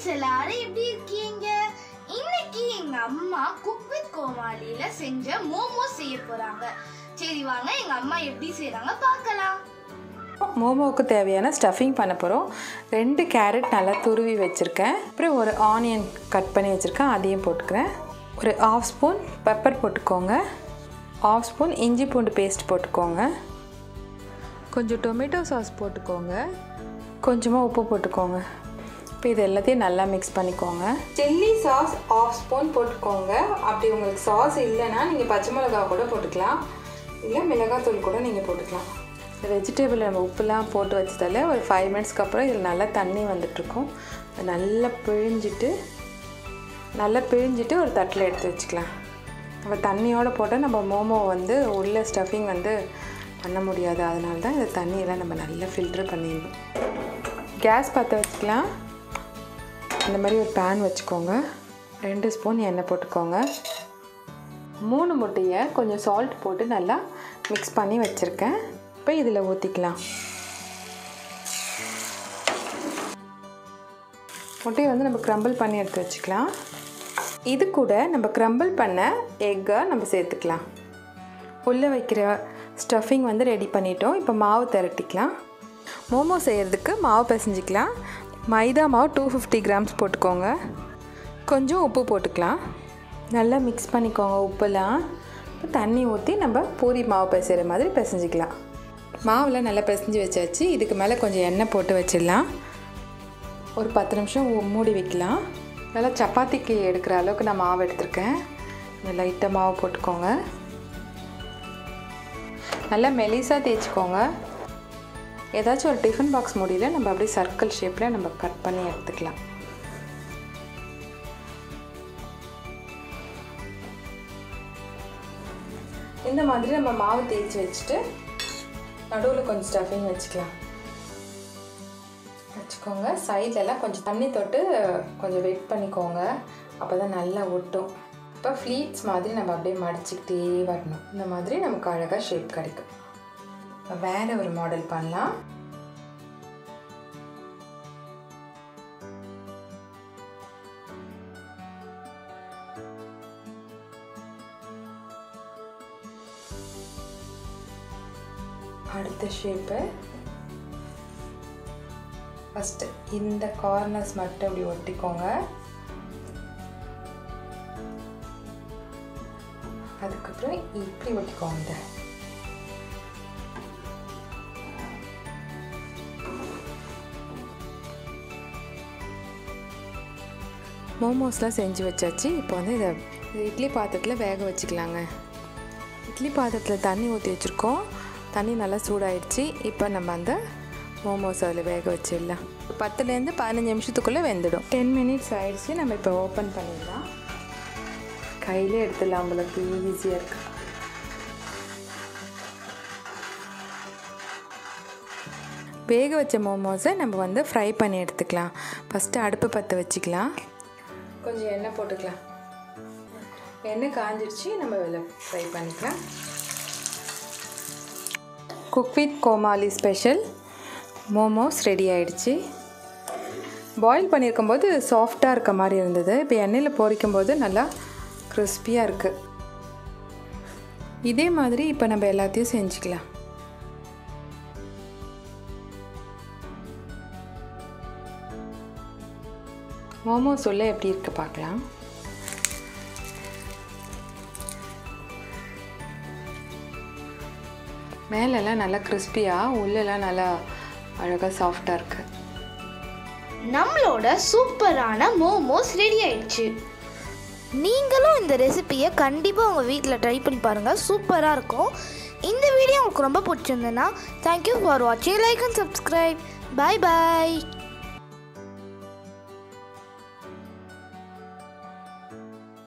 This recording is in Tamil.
ஃப்ரெண்ட்ஸ் எல்லாரும் எப்படி இருக்கீங்க இன்னைக்கு எங்க அம்மா குக் வித் கோமாளியில செஞ்ச மோமோஸ் செய்ய போறாங்க சரி வாங்க எங்க அம்மா எப்படி செய்றாங்க பார்க்கலாம் மோமோவுக்கு தேவையான ஸ்டஃபிங் பண்ண போகிறோம் ரெண்டு கேரட் நல்லா துருவி வச்சுருக்கேன் அப்புறம் ஒரு ஆனியன் கட் பண்ணி வச்சுருக்கேன் அதையும் போட்டுக்கிறேன் ஒரு ஆஃப் ஸ்பூன் பெப்பர் போட்டுக்கோங்க ஆஃப் ஸ்பூன் இஞ்சி பூண்டு பேஸ்ட் போட்டுக்கோங்க கொஞ்சம் டொமேட்டோ சாஸ் போட்டுக்கோங்க கொஞ்சமாக உப்பு போட்டுக்கோங்க இப்போ இது எல்லாத்தையும் நல்லா மிக்ஸ் பண்ணிக்கோங்க சில்லி சாஸ் ஆஃப் ஸ்பூன் போட்டுக்கோங்க அப்படி உங்களுக்கு சாஸ் இல்லைன்னா நீங்கள் பச்சை மிளகா கூட போட்டுக்கலாம் இல்லை மிளகாத்தூள் கூட நீங்கள் போட்டுக்கலாம் இந்த வெஜிடபிள் நம்ம உப்புலாம் போட்டு வச்சதால ஒரு ஃபைவ் மினிட்ஸ்க்கு அப்புறம் இதில் நல்லா தண்ணி வந்துட்டுருக்கும் அதை நல்லா பிழிஞ்சிட்டு நல்லா பிழிஞ்சிட்டு ஒரு தட்டில் எடுத்து வச்சுக்கலாம் நம்ம தண்ணியோடு போட்டால் நம்ம மோமோ வந்து உள்ள ஸ்டஃபிங் வந்து பண்ண முடியாது அதனால தான் இந்த தண்ணியெல்லாம் நம்ம நல்லா ஃபில்ட்ரு பண்ணிடணும் கேஸ் பற்ற வச்சுக்கலாம் இந்த மாதிரி ஒரு பேன் வச்சுக்கோங்க ரெண்டு ஸ்பூன் எண்ணெய் போட்டுக்கோங்க மூணு முட்டையை கொஞ்சம் சால்ட் போட்டு நல்லா மிக்ஸ் பண்ணி வச்சுருக்கேன் இப்போ இதில் ஊற்றிக்கலாம் முட்டையை வந்து நம்ம க்ரம்பிள் பண்ணி எடுத்து வச்சுக்கலாம் இது கூட நம்ம க்ரம்பிள் பண்ண எக்கை நம்ம சேர்த்துக்கலாம் உள்ளே வைக்கிற ஸ்டஃபிங் வந்து ரெடி பண்ணிட்டோம் இப்போ மாவு திரட்டிக்கலாம் மோமோ செய்கிறதுக்கு மாவு பிசைஞ்சிக்கலாம் மைதா மாவு டூ ஃபிஃப்டி கிராம்ஸ் போட்டுக்கோங்க கொஞ்சம் உப்பு போட்டுக்கலாம் நல்லா மிக்ஸ் பண்ணிக்கோங்க உப்புலாம் இப்போ தண்ணி ஊற்றி நம்ம பூரி மாவு பிசைகிற மாதிரி பிசைஞ்சிக்கலாம் மாவில் நல்லா பிசைஞ்சு வச்சாச்சு இதுக்கு மேலே கொஞ்சம் எண்ணெய் போட்டு வச்சிடலாம் ஒரு பத்து நிமிஷம் ஊ- மூடி வைக்கலாம் நல்லா சப்பாத்திக்கு எடுக்கிற அளவுக்கு நான் மாவு எடுத்திருக்கேன் லைட்டாக மாவு போட்டுக்கோங்க நல்லா மெலிசாக தேய்ச்சிக்கோங்க ஏதாச்சும் ஒரு டிஃபன் பாக்ஸ் மூடியில் நம்ம அப்படியே சர்க்கிள் ஷேப்பில் நம்ம கட் பண்ணி எடுத்துக்கலாம் இந்த மாதிரி நம்ம மாவு தேய்ச்சி வச்சுட்டு நடுவில் கொஞ்சம் ஸ்டஃபிங் வச்சுக்கலாம் வச்சுக்கோங்க சைட்லலாம் கொஞ்சம் தண்ணி தொட்டு கொஞ்சம் வெட் பண்ணிக்கோங்க அப்போ தான் நல்லா ஒட்டும் இப்போ ஃப்ளீட்ஸ் மாதிரி நம்ம அப்படியே மடிச்சுக்கிட்டே வரணும் இந்த மாதிரி நமக்கு அழகாக ஷேப் கிடைக்கும் இப்போ வேறு ஒரு மாடல் பண்ணலாம் அடுத்த ஷேப்பு ஃபஸ்ட்டு இந்த கார்னர்ஸ் மட்டும் இப்படி ஒட்டிக்கோங்க அதுக்கப்புறம் இப்படி ஒட்டிக்கோங்க இதை. மோமோஸ்லாம் செஞ்சு வச்சாச்சு இப்போ வந்து இதை இது இட்லி பாத்திரத்தில் வேக வச்சுக்கலாங்க இட்லி பாத்திரத்தில் தண்ணி ஊற்றி வச்சுருக்கோம் தண்ணி நல்லா சூடாயிடுச்சு இப்போ நம்ம அந்த மோமோஸ் அதில் வேக வச்சிடலாம் பத்துலேருந்து பதினஞ்சு நிமிஷத்துக்குள்ளே வெந்துடும் டென் மினிட்ஸ் ஆயிடுச்சு நம்ம இப்போ ஓப்பன் பண்ணிடலாம் கையிலே எடுத்துடலாம் உங்களுக்கு ஈஸியாக இருக்கு வேக வச்ச மோமோஸை நம்ம வந்து ஃப்ரை பண்ணி எடுத்துக்கலாம் ஃபஸ்ட்டு அடுப்பு பற்ற வச்சுக்கலாம் கொஞ்சம் எண்ணெய் போட்டுக்கலாம் எண்ணெய் காஞ்சிடுச்சு நம்ம இதில் ஃப்ரை பண்ணிக்கலாம் cook with Comali special momos ready ஆயிடுச்சு பாயில் பண்ணியிருக்கும்போது சாஃப்டாக இருக்க மாதிரி இருந்தது இப்போ எண்ணெயில் பொரிக்கும்போது நல்லா கிறிஸ்பியாக இருக்குது இதே மாதிரி இப்போ நம்ம எல்லாத்தையும் செஞ்சுக்கலாம் மோமோஸ் உள்ள எப்படி இருக்கு பார்க்கலாம் மேலெல்லாம் நல்லா கிறிஸ்பியாக உள்ளெல்லாம் நல்லா அழகாக சாஃப்டாக இருக்குது நம்மளோட சூப்பரான மோமோஸ் ரெடி ஆயிடுச்சு நீங்களும் இந்த ரெசிபியை கண்டிப்பாக உங்கள் வீட்டில் ட்ரை பண்ணி பாருங்கள் சூப்பராக இருக்கும் இந்த வீடியோ உங்களுக்கு ரொம்ப பிடிச்சிருந்ததுன்னா தேங்க்யூ ஃபார் வாட்சிங் like and subscribe bye bye